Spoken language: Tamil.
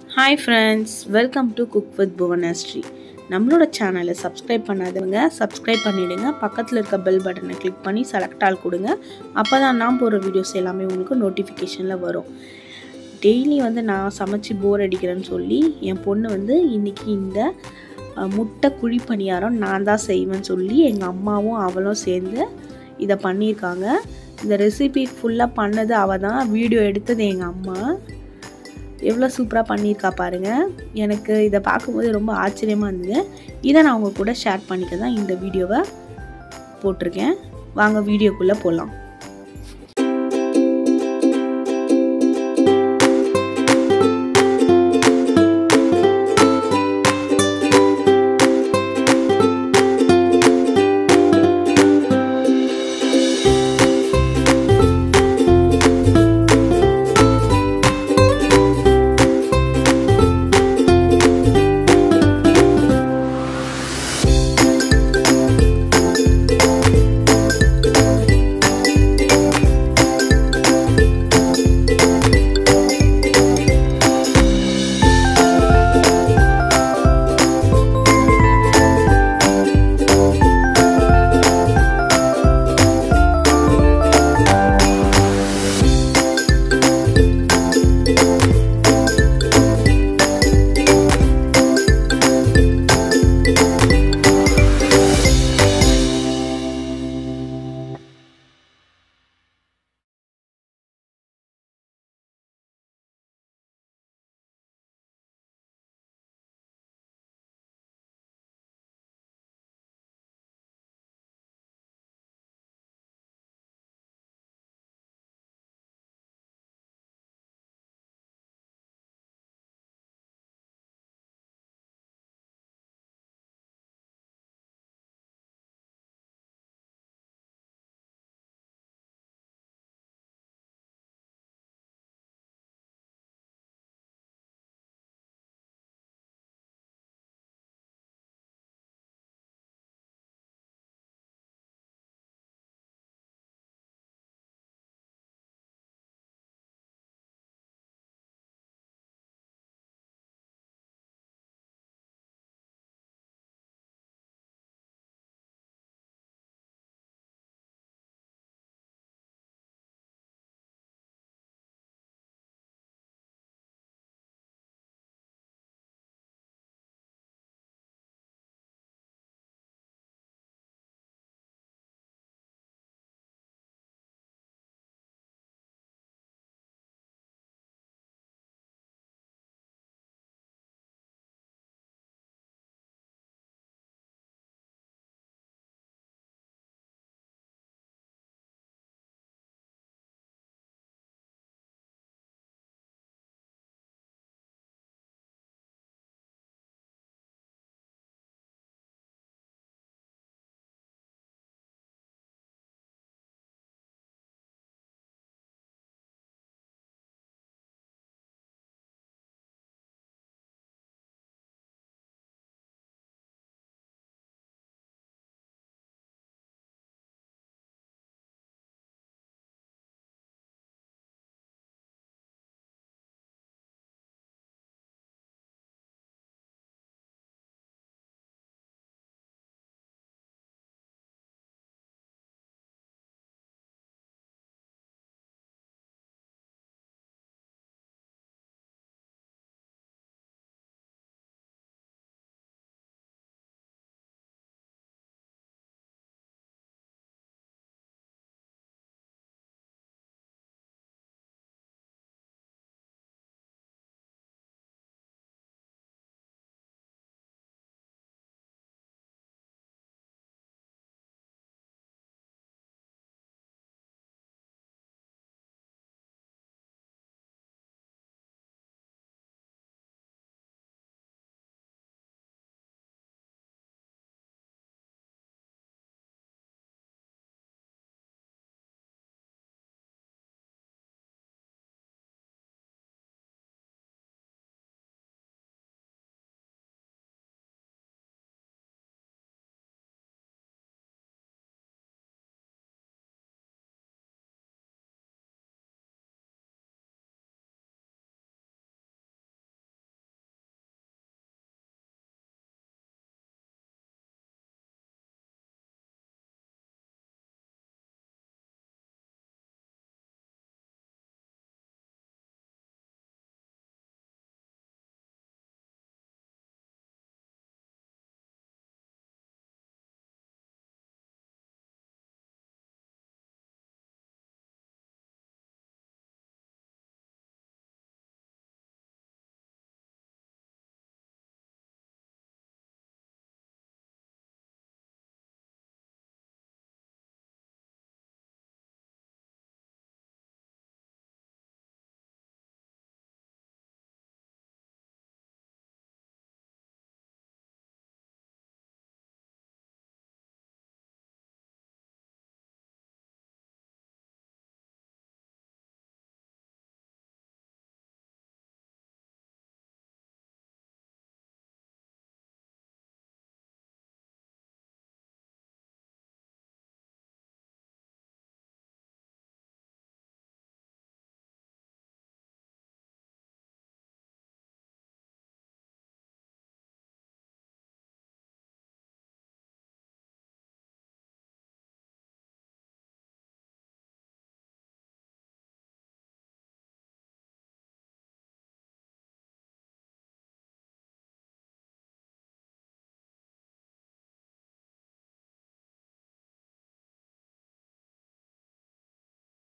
hi friends welcome to cook with Bhuvanasri நம்மளோட சேனலை சப்ஸ்கிரைப் பண்ணாதவங்க சப்ஸ்கிரைப் பண்ணிவிடுங்க பக்கத்தில் இருக்க பெல் பட்டனை கிளிக் பண்ணி செலக்ட் ஆல் கொடுங்க அப்போ தான் நான் போகிற வீடியோஸ் எல்லாமே உங்களுக்கு நோட்டிஃபிகேஷனில் வரும் டெய்லி வந்து நான் சமைச்சு போர் அடிக்கிறேன்னு சொல்லி என் பொண்ணு வந்து இன்றைக்கி இந்த அஹ், முட்டை குழி பணியாரம் நான் தான் செய்வேன்னு சொல்லி எங்கள் அம்மாவும் அவளும் சேர்ந்து இதை பண்ணியிருக்காங்க இந்த ரெசிபி ஃபுல்லாக பண்ணது அவள் தான் வீடியோ எடுத்தது எங்கள் அம்மா எவ்வளோ சூப்பராக பண்ணியிருக்கா பாருங்க எனக்கு இதை பார்க்கும்போது ரொம்ப ஆச்சரியமாக இருந்தது இதை நான் உங்கள் கூட ஷேர் பண்ணிக்க தான் இந்த வீடியோவை போட்டிருக்கேன் வாங்க வீடியோக்குள்ளே போகலாம்